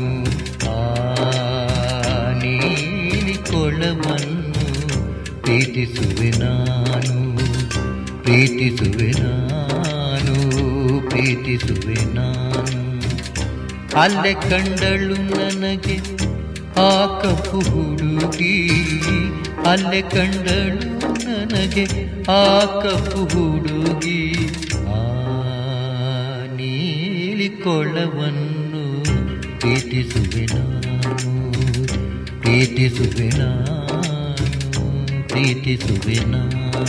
ಆ ನೀಲಿ ಕೊಳವನ್ನು ಪ್ರೀತಿಸುವೆ ನಾನು ಪ್ರೀತಿಸುವೆ ನಾನು ಪ್ರೀತಿಸುವೆ ನಾನು ಅಲ್ಲೇ ಕಂಡಳು ನನಗೆ ಆ ಕಪ್ಪು ಹುಡುಗಿ ಅಲ್ಲೇ ಕಂಡಳು ನನಗೆ ಆ ಕಪ್ಪು ಹುಡುಗಿ ಆ ನೀಲಿ ಕೊಳವನ್ನು ಪ್ರೀತಿಸುವೆ ನಾನು ಪ್ರೀತಿಸುವೆ ನಾನು ಪ್ರೀತಿಸುವೆ ನಾನು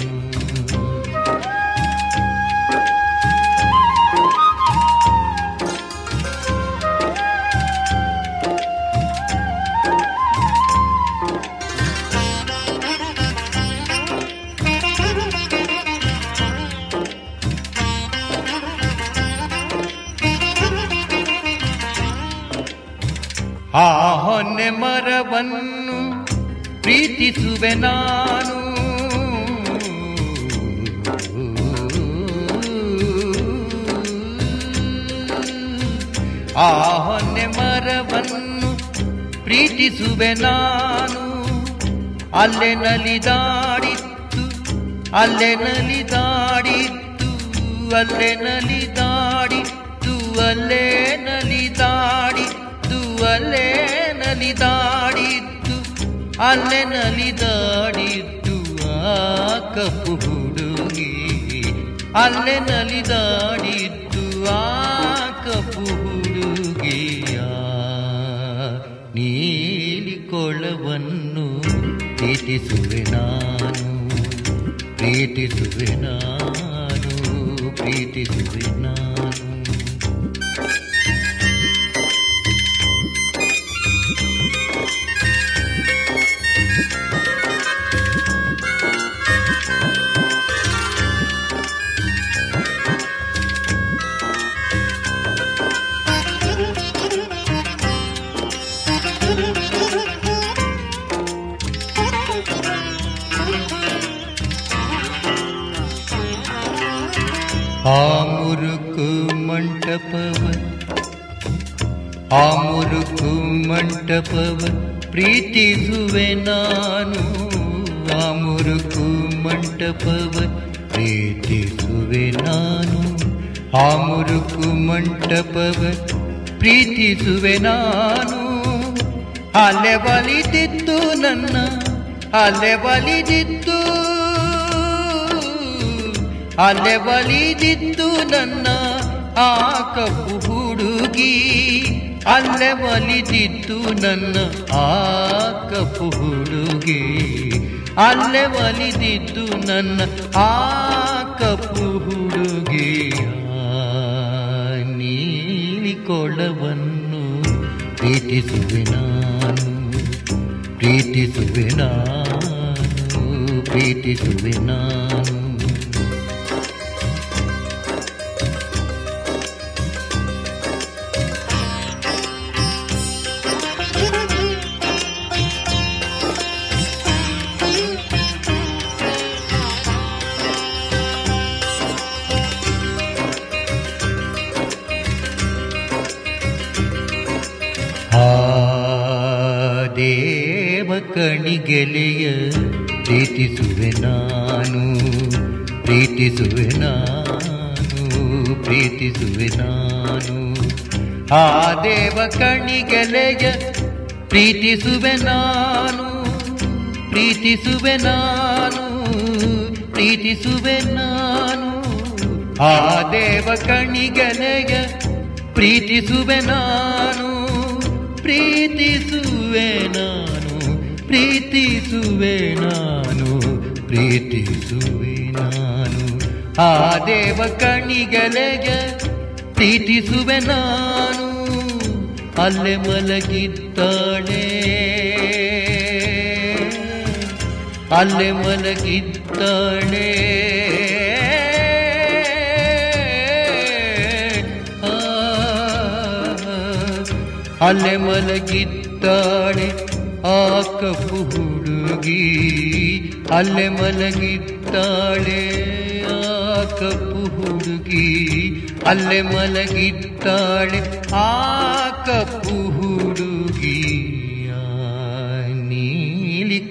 ಆ ಹೊನ್ನೆ ಮರವನ್ನು ಪ್ರೀತಿಸುವೆ ನಾನು ಆ ಹೊನ್ನೆ ಮರವನ್ನು ಪ್ರೀತಿಸುವೆ ನಾನು ಅಲ್ಲೇ ನಲಿದಾಡಿತ್ತು ಅಲ್ಲೇ ನಲಿದಾಡಿತ್ತು ಅಲ್ಲೇ ನಲಿದಾಡಿತ್ತು ಅಲ್ಲೇ ನಲಿದಾಡಿತ್ತು ಅಲ್ಲೇ ನಲಿದಾಡಿತ್ತು ಅಲ್ಲೇ ನಲಿದಾಡಿತ್ತು ಆ ಕಪ್ಪು ಹುಡುಗಿ ಅಲ್ಲೇ ನಲಿದಾಡಿತ್ತು ಆ ಕಪ್ಪು ಹುಡುಗಿಯ ನೀಲಿ ಕೊಳವನ್ನು ಪ್ರೀತಿಸುವೆ ನಾನು ಪ್ರೀತಿಸುವೆ ನಾನು ಪ್ರೀತಿಸುವೆ ನಾನು ಆ ಮುರುಕು ಮಂಟಪವ ಆ ಮುರುಕು ಮಂಟಪವ ಪ್ರೀತಿಸುವೆ ನಾನು ಆ ಮುರುಕು ಮಂಟಪವ ಪ್ರೀತಿಸುವೆ ನಾನು ಆ ಮುರುಕು ಮಂಟಪವ ಪ್ರೀತಿಸುವೆ ನಾನು ಅಲೆ ಬಲಿದಿತ್ತು ನನ್ನ ಅಲೆ ಬಲಿದಿತ್ತು ಅಲೆ ಬಲಿದಿತ್ತು ನನ್ನ ಆ ಕಪ್ಪು ಹುಡುಗಿ ಅಲ್ಲೇ ಒಲಿದಿತ್ತು ನನ್ನ ಆ ಕಪ್ಪು ಹುಡುಗಿ ಅಲ್ಲೇ ಒಲಿದಿತ್ತು ನನ್ನ ಆ ಕಪ್ಪು ಹುಡುಗಿ ನೀಲಿ ಕೊಳವನ್ನು ಪ್ರೀತಿಸುವೆ ನಾನು ಪ್ರೀತಿಸುವೆ ನಾನು ಪ್ರೀತಿಸುವೆ ನಾನು ಆ ದೇವ ಕಣಿಗೆಲೆಯ ಪ್ರೀತಿಸುವೆ ನಾನು ಪ್ರೀತಿಸುವೆ ನಾನು ಪ್ರೀತಿಸುವೆ ನಾನು ಆ ದೇವ ಕಣಿಗೆಲೆಯ ಪ್ರೀತಿಸುವೆ ನಾನು ಪ್ರೀತಿಸುವೆ ನಾನು ಪ್ರೀತಿಸುವೆ ನಾನು ಆ ದೇವ ಕಣಿಗೆಲೆಯ ಪ್ರೀತಿಸುವೆ ನಾನು ಪ್ರೀತಿಸುವೆ ನಾನು ಪ್ರೀತಿಸುವೆ ನಾನು ಪ್ರೀತಿಸುವೆ ನಾನು ಆ ದೇವ ಕಣಿಗಲೆಗೆ ಪ್ರೀತಿಸುವೆ ನಾನು ಅಲ್ಲೇ ಮಲಗಿದ್ದಾಳೆ ಅಲ್ಲೇ ಮಲಗಿದ್ದಾಳೆ ಆ, ಅಲ್ಲೇ ಮಲಗಿದ್ದಾಳೆ ಆ ಕಪ್ಪು ಹುಡುಗಿ ಅಲ್ಲೇ ಮಲಗಿದ್ದಾಳೆ ಆ ಕಪ್ಪು ಹುಡುಗಿ ಅಲ್ಲೇ ಮಲಗಿದ್ದಾಳೆ ಆ ಕಪ್ಪು ಹುಡುಗಿ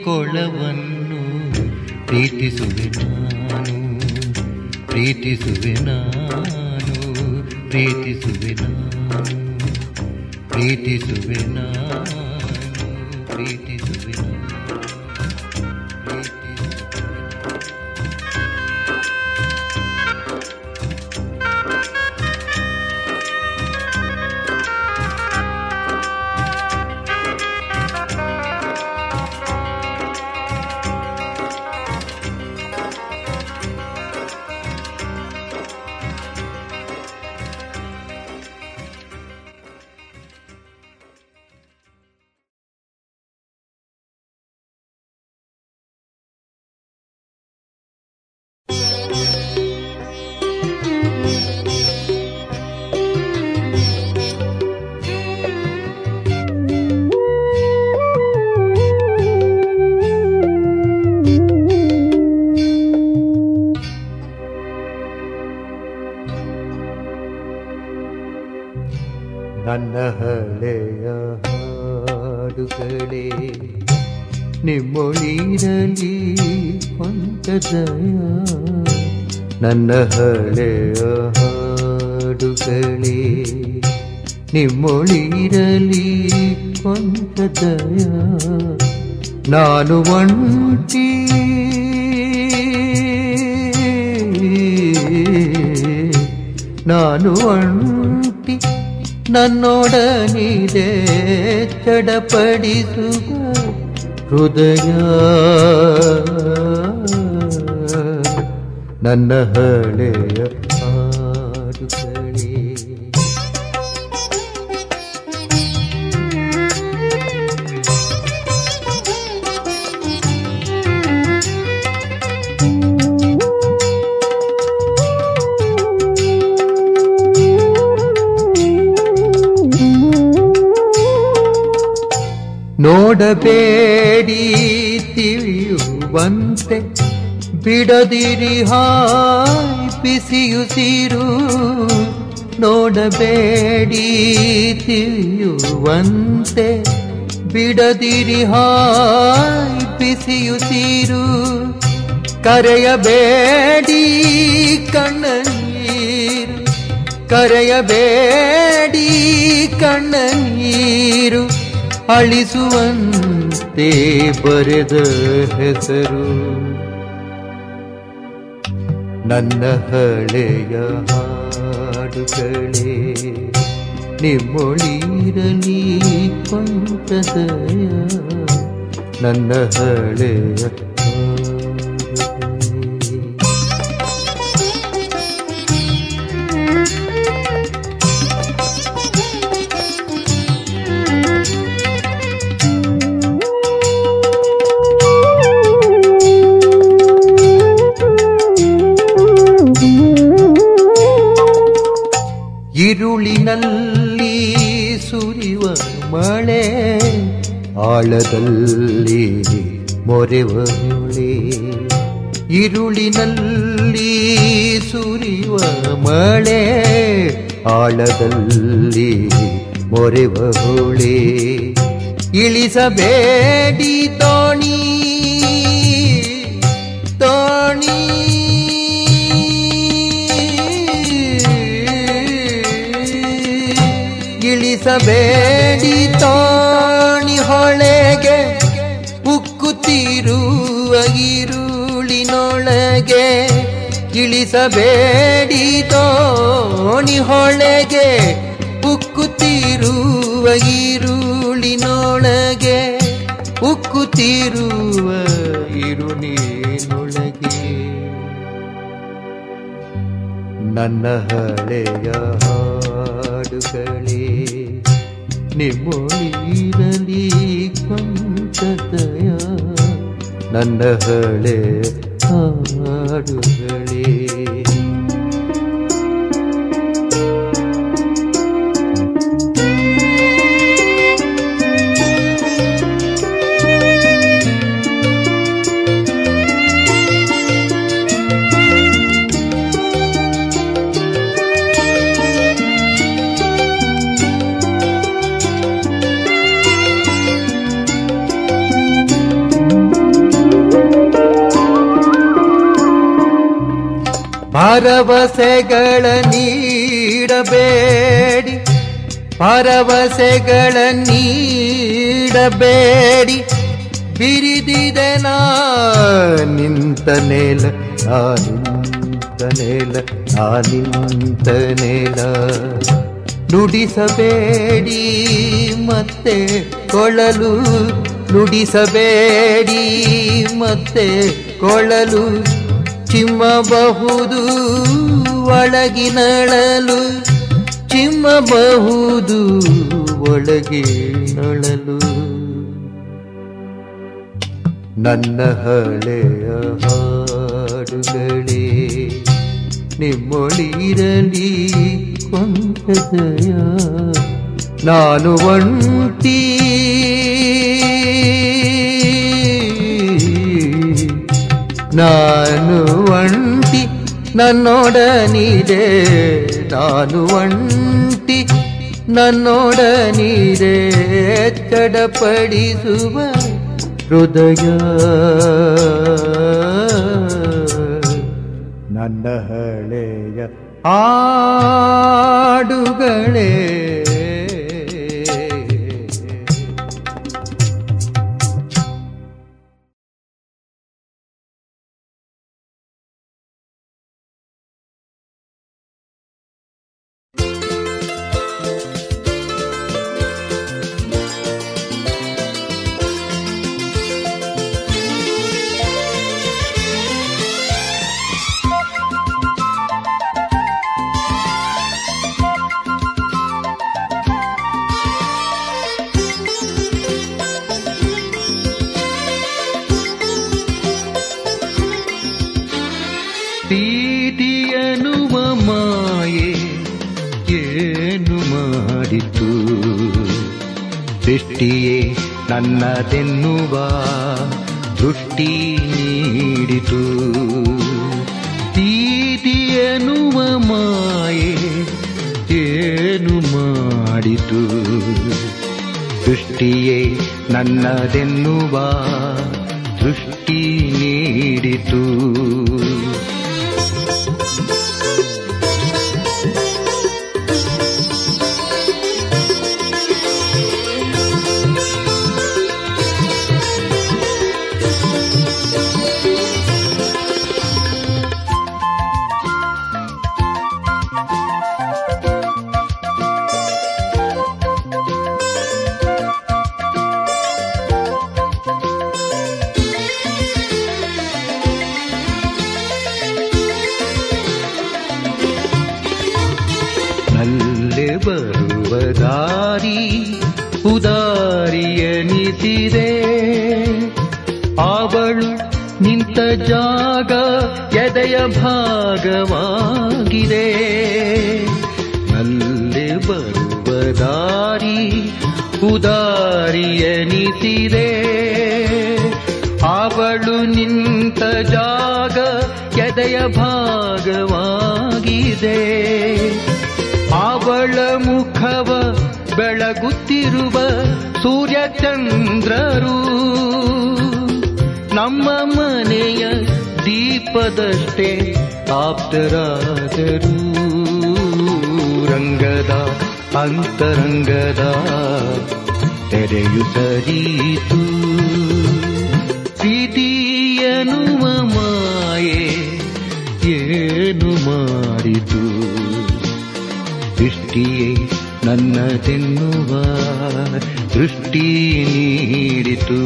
ಕೊಳವನ್ನು ಪ್ರೀತಿಸುವೆ ನಾನು ಪ್ರೀತಿಸುವೆ ನಾನು ಪ್ರೀತಿಸುವೆ ನಾನು ಪ್ರೀತಿಸುವೆ ನಾನು ಪ್ರೀತಿಸುವೆ ನಾನು ಪ್ರೀತಿಸುವೆ ನನ್ನ ಹಳೆಯ ಹಾಡುಗಳೇ ನಿಮ್ಮೊಳಿರಲಿ ಕೊಂಚದಯ ನನ್ನ ಹಳೆಯ ಹಾಡುಗಳೇ ನಿಮ್ಮೊಳಿರಲಿ ಕೊಂಚದಯ ನಾನು ಒಂಟಿ ನಾನು ಒಂಟಿ ನನ್ನೊಡನಿದೆ ಚಡಪಡಿಸುವ ಹೃದಯ ನನ್ನ ಹಳೆಯ ಹಾಡುಗಳೇ ನೋಡಬೇಡಿ ತಿಳಿಯುವಂತೆ ಬಿಡದಿರಿ ಹಾಯ್ ಬಿಸಿಯುಸಿರು ನೋಡಬೇಡಿ ತಿಳಿಯುವಂತೆ ಬಿಡದಿರಿ ಹಾಯ್ ಬಿಸಿಯುಸಿರು ಕರೆಯಬೇಡಿ ಕಣ್ಣನೀರು ಕರೆಯಬೇಡಿ ಕಣ್ಣನೀರು ಅಳಿಸುವಂತೆ ಬರೆದ ಹೆಸರು ನನ್ನ ಹಳೆಯ ಹಾಡುಗಳೇ ನಿಮ್ಮೊಳಿರಲಿ ಕೊಂಚದಯ ನನ್ನ ಹಳೆಯ ಹಾಡುಗಳೇ ഇരുളിನಲ್ಲಿ ಸುರಿವ ಮಳೆ ಆಳದಲ್ಲಿ ಮೊರೆವ ಹೊಳೆ ഇരുളിನಲ್ಲಿ ಸುರಿವ ಮಳೆ ಆಳದಲ್ಲಿ ಮೊರೆವ ಹೊಳೆ ಇಳಿಸಬೇಡಿ ತೋಣಿ ತೋಣಿ ಇಳಿಸಬೇಡಿ ತೋಣಿ ಹೊಳೆಗೆ ಉಕ್ಕುತ್ತಿರುವ ಈರುಳಿನೊಳಗೆ ಇಳಿಸಬೇಡಿ ತೋಣಿ ಹೊಳೆಗೆ ಉಕ್ಕುತ್ತಿರುವ ಈರುಳಿನೊಳಗೆ ಉಕ್ಕುತ್ತಿರುವ ಇರುಳಿನೊಳಗೆ ನನ್ನ ಹಳೆಯ ಹಾಡುಗಳೇ ನಿಮ್ಮೊಳಿರಲಿ ಕೊಂಚದಯ ನನ್ನ ಹಳೆ ಹಾಡುಗಳೇ ಭರವಸೆಗಳ ನೀಡಬೇಡಿ ಭರವಸೆಗಳ ನೀಡಬೇಡಿ ಬಿರಿದಿದೆ ನಾ ನಿಂತ ನೆಲ ನಾ ನಿಂತ ನೆಲ ನಾ ನಿಂತ ನೆಲ ನುಡಿಸಬೇಡಿ ಮತ್ತೆ ಕೊಳಲು ನುಡಿಸಬೇಡಿ ಮತ್ತೆ ಕೊಳಲು ಚಿಮ್ಮಬಹುದು ಒಳಗಿನಳಲು ಚಿಮ್ಮಬಹುದು ಒಳಗಿನಳಲು ನನ್ನ ಹಳೆಯ ಹಾಡುಗಳೇ ನಿಮ್ಮೊಳಿರಲಿ ಕೊಂದಯ ನಾನು ಒಂಟಿ ನಾನು ಒಂಟಿ ನನ್ನೊಡನಿದೆ ನಾನು ಒಂಟಿ ನನ್ನೊಡನಿದೆ ಚಡಪಡಿಸುವ ಹೃದಯ ನನ್ನ ಹಳೆಯ ಹಾಡುಗಳೇ ಪ್ರೀತಿಯನುವ ಮಾಯೆ ಏನು ಮಾಡಿತು ಸೃಷ್ಟಿಯೇ ನನ್ನದೆನ್ನುವ ದೃಷ್ಟಿ ನೀಡಿತು ಪ್ರೀತಿಯನುವ ಮಾಯೆ ಏನು ಮಾಡಿತು ಸೃಷ್ಟಿಯೇ ನನ್ನದೆನ್ನುವ ದೃಷ್ಟಿ ನೀಡಿತು ನಲ್ಲೆ ಬರುವ ದಾರಿ ಉದಾರಿಯನಿಸಿದೆ ಅವಳು ನಿಂತ ಜಾಗ ಎದೆಯ ಭಾಗವಾಗಿದೆ ನಲ್ಲೆ ಬರುವ ದಾರಿ ಉದಾರಿಯನಿಸಿದೆ ಅವಳು ನಿಂತ ಜಾಗ ಎದೆಯ ಭಾಗವಾಗಿದೆ ಅವಳ ಮುಖವ ಬೆಳಗುತ್ತಿರುವ ಸೂರ್ಯಚಂದ್ರರು ನಮ್ಮ ಮನೆಯ ದೀಪದಷ್ಟೇ ಆಪ್ತರಾದರು ರಂಗದ ಅಂತರಂಗದ ತೆರೆಯು ಸರಿತು ಪ್ರೀತಿಯನುವ ಮಾಯೆ ಏನು ಮಾಡಿತು ದೃಷ್ಟಿಯೇ ನನ್ನದೆನ್ನುವ ದೃಷ್ಟಿ ನೀಡಿತು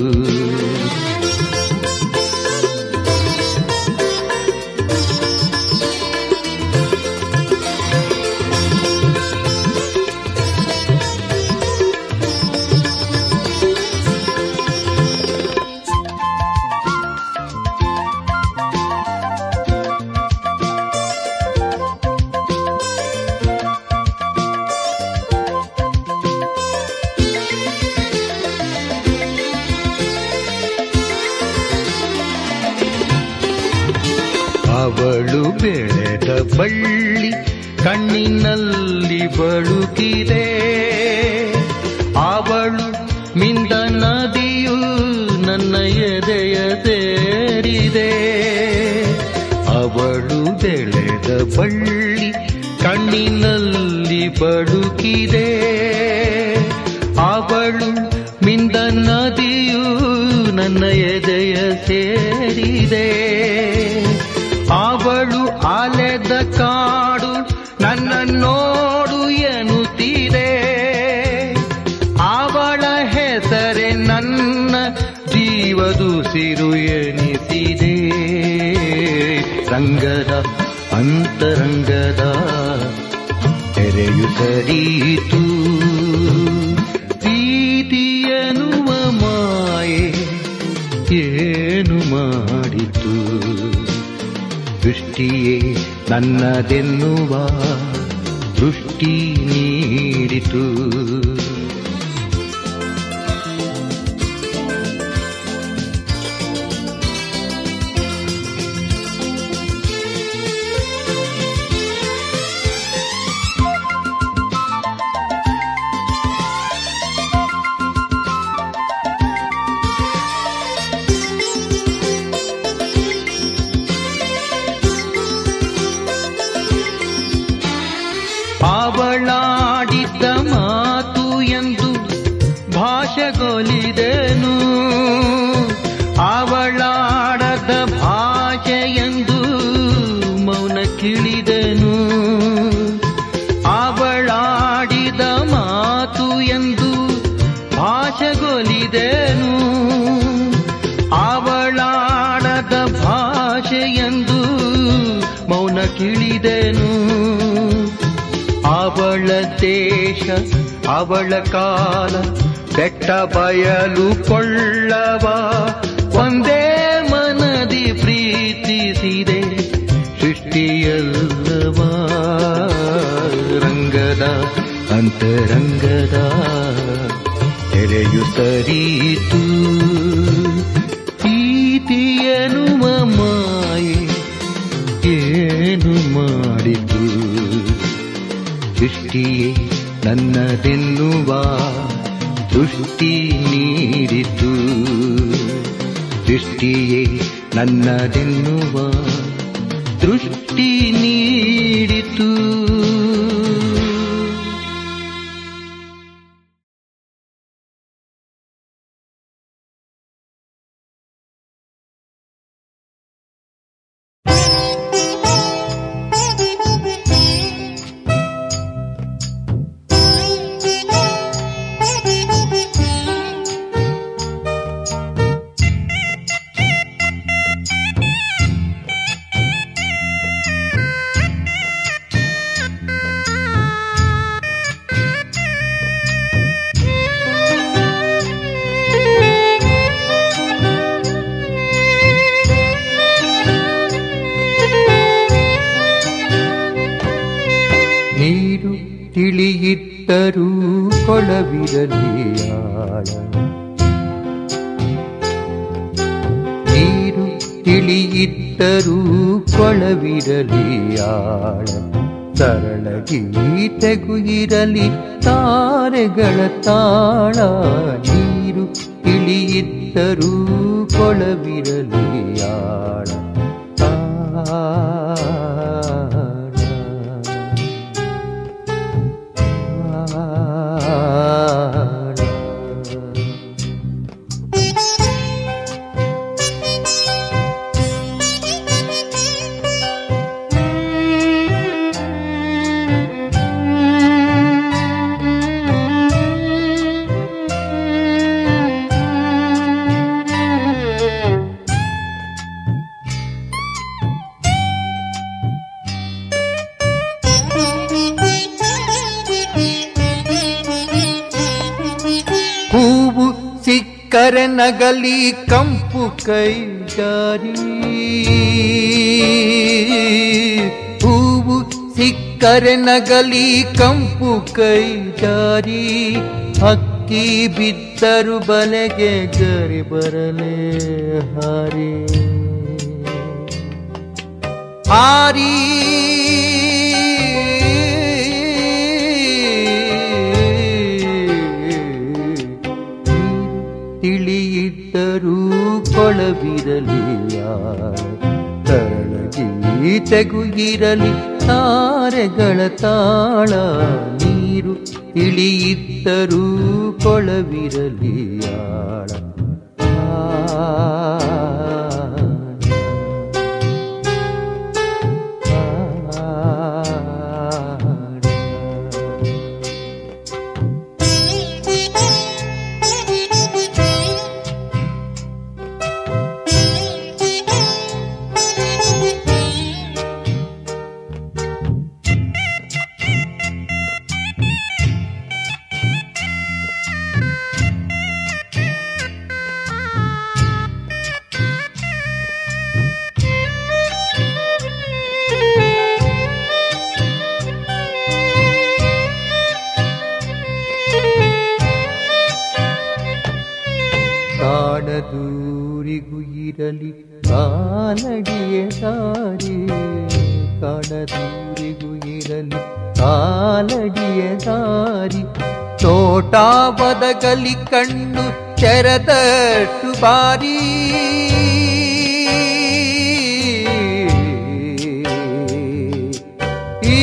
ಅವಳು ಬೆಳೆದ ಬಳ್ಳಿ ಕಣ್ಣಿನಲ್ಲಿ ಬಳುಕಿದೆ ಅವಳು ಮಿಂದ ನದಿಯು ನನ್ನ ಎದೆಯ ಸೇರಿದೆ ಅವಳು ಬೆಳೆದ ಬಳ್ಳಿ ಕಣ್ಣಿನಲ್ಲಿ ಬಳುಕಿದೆ ಅವಳು ಮಿಂದ ನದಿಯು ನನ್ನ ಎದೆಯ ಸೇರಿದೆ ಅವಳು ಅಲೆದ ಕಾಡು ನನ್ನ ನೋಡು ಎನ್ನುತ್ತಿದೆ ಅವಳ ಹೆಸರೇ ನನ್ನ ಜೀವದುಸಿರು ಎನಿಸಿದೆ ರಂಗದ ಅಂತರಂಗದ ತೆರೆಯು ಸರಿಯಿತು ಪ್ರೀತಿಯನುವ ಮಾಯೆ ಏನು ಮಾಡಿತು ದೃಷ್ಟಿಯೇ ನನ್ನದೆನ್ನುವ ದೃಷ್ಟಿ ನೀಡಿತು ಅವಳಾಡಿದ್ದ ಮಾತು ಎಂದು ಭಾಷೆಗೊಲಿದೆನು ಅವಳಾಡದ ಭಾಷೆ ಎಂದು ಮೌನ ಕಿಳಿದೆನು ಅವಳಾಡಿದ ಮಾತು ಎಂದು ಭಾಷೆಗೊಲಿದೆನು ಅವಳಾಡದ ಭಾಷೆ ಎಂದು ಮೌನ ಕಿಳಿದೆನು ಅವಳ ದೇಶ ಅವಳ ಕಾಲ ಬೆಟ್ಟ ಬಯಲು ಕೊಳ್ಳವ ಒಂದೇ ಮನದಿ ಪ್ರೀತಿಸಿದೆ ಸೃಷ್ಟಿಯಲ್ಲವ ರಂಗದ ಅಂತರಂಗದ ತೆರೆಯು ಸರಿಯಿತು ಪ್ರೀತಿಯನುವ ಮಾಯೆ ಏನು ಮಾಡಿತು ದೃಷ್ಟಿಯೇ ನನ್ನದೆನ್ನುವ ದೃಷ್ಟಿ ನೀಡಿತು ದೃಷ್ಟಿಯೇ ನನ್ನದೆನ್ನುವ ದೃಷ್ಟಿ ನೀಡಿತು ನೀರು ತಿಳಿಯಿಟ್ಟರೂ ಕೊಳವಿರಲಿ ಆಳ ನೀರು ತಿಳಿಯಿಟ್ಟರೂ ಕೊಳವಿರಲಿ ಆಳ ಸರಳ ಗೀತೆಗೂ ಇರಲಿ ತಾರೆಗಳ ತಾಳ ನೀರು ತಿಳಿಯಿಟ್ಟರೂ ಕೊಳವಿರಲಿ ಆಳ ತಾಳ ಹೂವು ಸಿಕ್ಕರೆ ನಗಲಿ ಕಂಪು ಕೈ ಜಾರಿ ಹೂವು ಸಿಕ್ಕರೆ ನಗಲಿ ಕಂಪು ಕೈ ಜಾರಿ ಹಕ್ಕಿ ಬಿದ್ದರು ಬಲೆಗೆ ಗರಿ ಬರಲೇ ಹಾರಿ ಹಾರಿ ತಿಳಿಯಿದ್ದರೂ ಕೊಳವಿರಲಿ ತರಳ ಈತೆಗೂ ಇರಲಿ ತಾರೆಗಳ ತಾಳ ನೀರು ಇಳಿಯಿದ್ದರೂ ಕೊಳವಿರಲಿ ಆಳ ಕಾಣದೂರಿಗೂ ಇರಲಿ ಕಾಲಡಿಯ ದಾರಿ ಕಾಣದೂರಿಗೂ ಇರಲಿ ಕಾಲಡಿಯ ದಾರಿ ತೋಟ ಬದಗಲಿ ಕಣ್ಣು ತೆರೆದಟ್ಟು ಬಾರಿ ಈ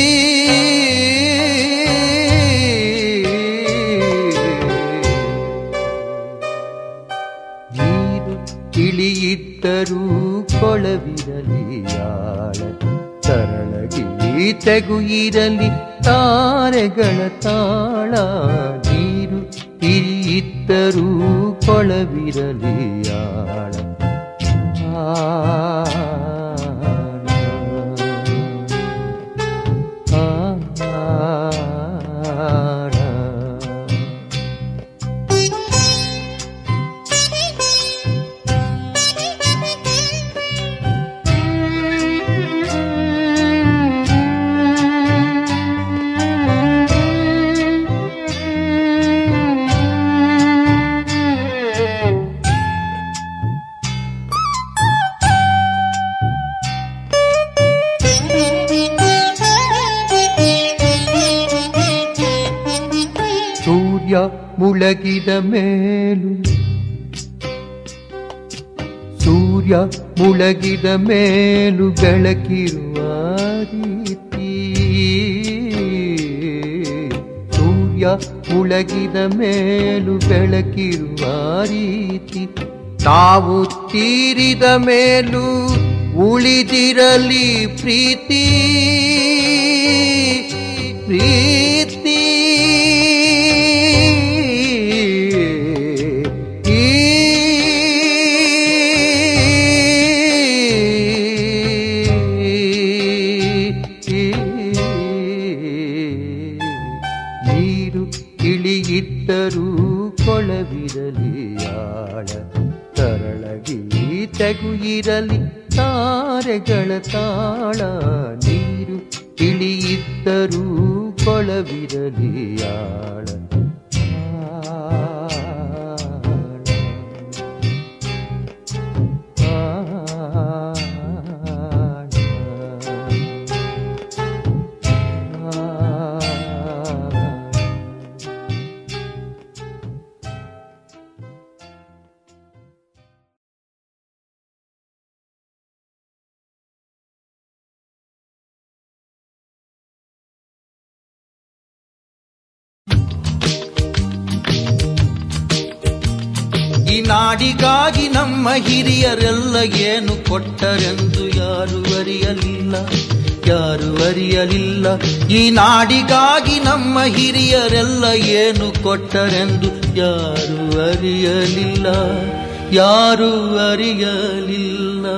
ನೀರು ಇಳಿಯಿದ್ದರೂ ಕೊಳವಿರಲಿ ಆಳ ತರಳಗಿ ತೆಗು ಇರಲಿ ತಾರೆಗಳ ತಾಳ ನೀರು ಇಳಿಯಿದ್ದರೂ ಕೊಳವಿರಲಿ ಆಳ ಆಳ ಸೂರ್ಯ ಮುಳಗಿದ ಮೇಲು ಸೂರ್ಯ ಮುಳಗಿದ ಮೇಲು ಬೆಳಕಿರುವ ರೀತಿ ಸೂರ್ಯ ಮುಳಗಿದ ಮೇಲು ಬೆಳಕಿರುವ ರೀತಿ ತಾವು ತೀರಿದ ಮೇಲೂ ಉಳಿದಿರಲಿ ಪ್ರೀತಿ ಪ್ರೀತಿ ನೀರು ಇಳಿಯಿದ್ದರೂ ಕೊಳವಿರಲಿ ಆಳ ತರಳಗಿ ತೆಗು ಇರಲಿ ತಾರೆಗಳ ತಾಳ ನೀರು ಇಳಿಯಿದ್ದರೂ ಕೊಳವಿರಲಿ ಆಳ ಈ ನಾಡಿಗಾಗಿ ನಮ್ಮ ಹಿರಿಯರೆಲ್ಲ ಏನು ಕೊಟ್ಟರೆಂದು ಯಾರು ಅರಿಯಲಿಲ್ಲ ಯಾರು ಅರಿಯಲಿಲ್ಲ ಈ ನಾಡಿಗಾಗಿ ನಮ್ಮ ಹಿರಿಯರೆಲ್ಲ ಏನು ಕೊಟ್ಟರೆಂದು ಯಾರು ಅರಿಯಲಿಲ್ಲ ಯಾರು ಅರಿಯಲಿಲ್ಲ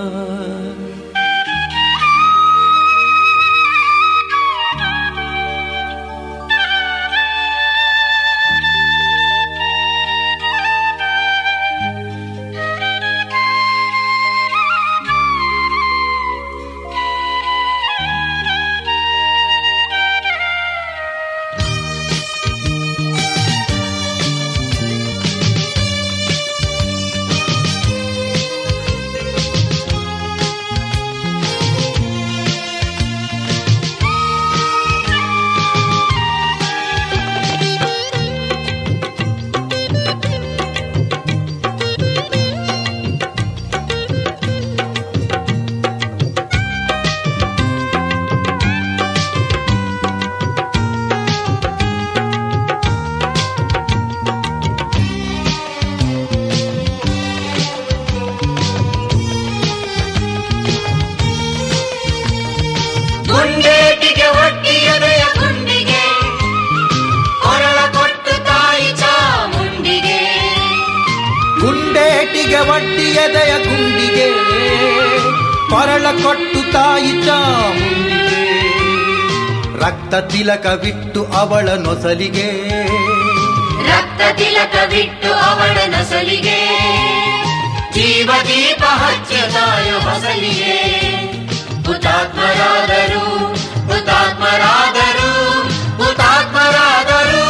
ಕಣ್ಣಿಗೆ ಒಡ್ಡಿ ಎದೆಯ ಗುಂಡಿಗೆ ಕೊರಳ ಕೊಟ್ಟು ತಾಯಿ ಚಾಮುಂಡಿಗೆ ರಕ್ತ ತಿಲಕವಿಟ್ಟು ಅವಳ ನೊಸಲಿಗೆ ರಕ್ತ ತಿಲಕ ಬಿಟ್ಟು ಅವಳ ನೊಸಲಿಗೆ ಜೀವ ದೀಪ ಹಚ್ಚದಾಯ ಹೊಸಲಿಗೆ ಹುತಾತ್ಮರಾದರು ಹುತಾತ್ಮರಾದರು ಹುತಾತ್ಮರಾದರು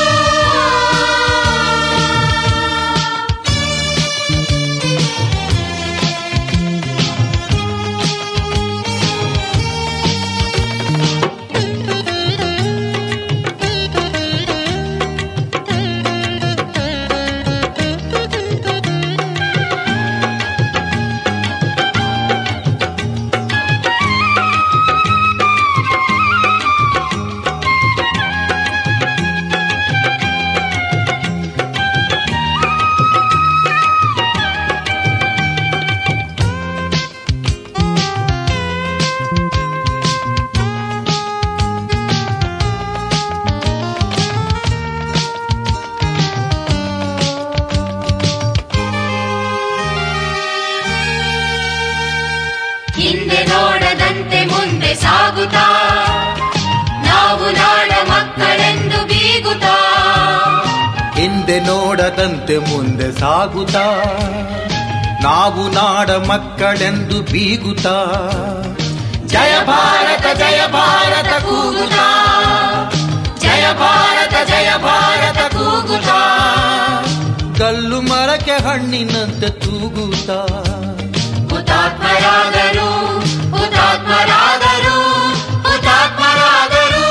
ಹಿಂದೆ ನೋಡದಂತೆ ಮುಂದೆ ಸಾಗುತ್ತಾ ನಾವು ನಾಡ ಮಕ್ಕಳೆಂದು ಬೀಗುತ್ತಾ ಹಿಂದೆ ನೋಡದಂತೆ ಮುಂದೆ ಸಾಗುತ್ತಾ ನಾವು ನಾಡ ಮಕ್ಕಳೆಂದು ಬೀಗುತ್ತಾ ಜಯ ಭಾರತ ಜಯ ಭಾರತ ಕೂಗುತ್ತಾ ಜಯ ಭಾರತ ಜಯ ಭಾರತ ಕೂಗುತ್ತಾ ಕಲ್ಲು ಮರಕ್ಕೆ ಹಣ್ಣಿನಂತೆ ತೂಗುತ್ತಾ ಹುತಾತ್ಮರಾದರು ಹುತಾತ್ಮರಾದರು ಹುತಾತ್ಮರಾದರು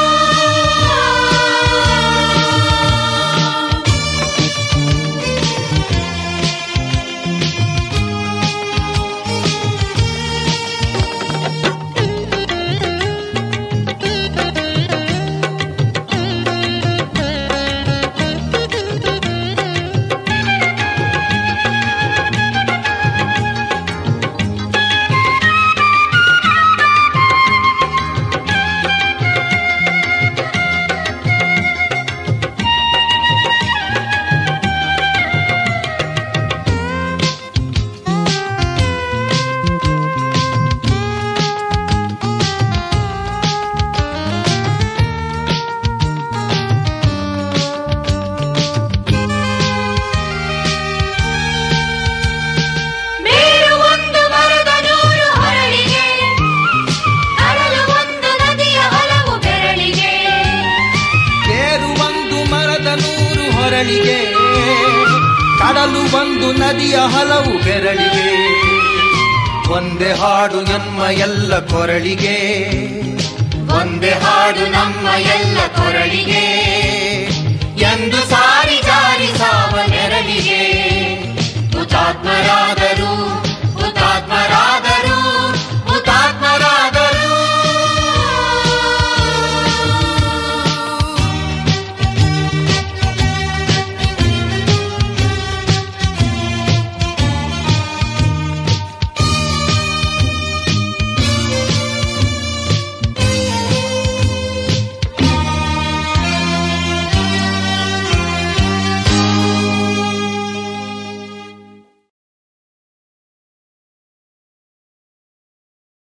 ಮೇರು ಒಂದು ಮರದ ನೂರು ಹರಳಿಗೆ ಅರಳು ಒಂದು ನದಿಯ ಹಲವು ಬೆರಳಿಗೆ ತೇರು ಒಂದು ಮರದ ನೂರು ಹೊರಳಿಗೆ ಕಡಲು ಒಂದು ನದಿಯ ಹಲವು ಬೆರಳಿಗೆ ಒಂದೇ ಹಾಡು ನಮ್ಮ ಎಲ್ಲ ಕೊರಳಿಗೆ ಒಂದೇ ಹಾಡು ನಮ್ಮ ಎಲ್ಲ ಕೊರಳಿಗೆ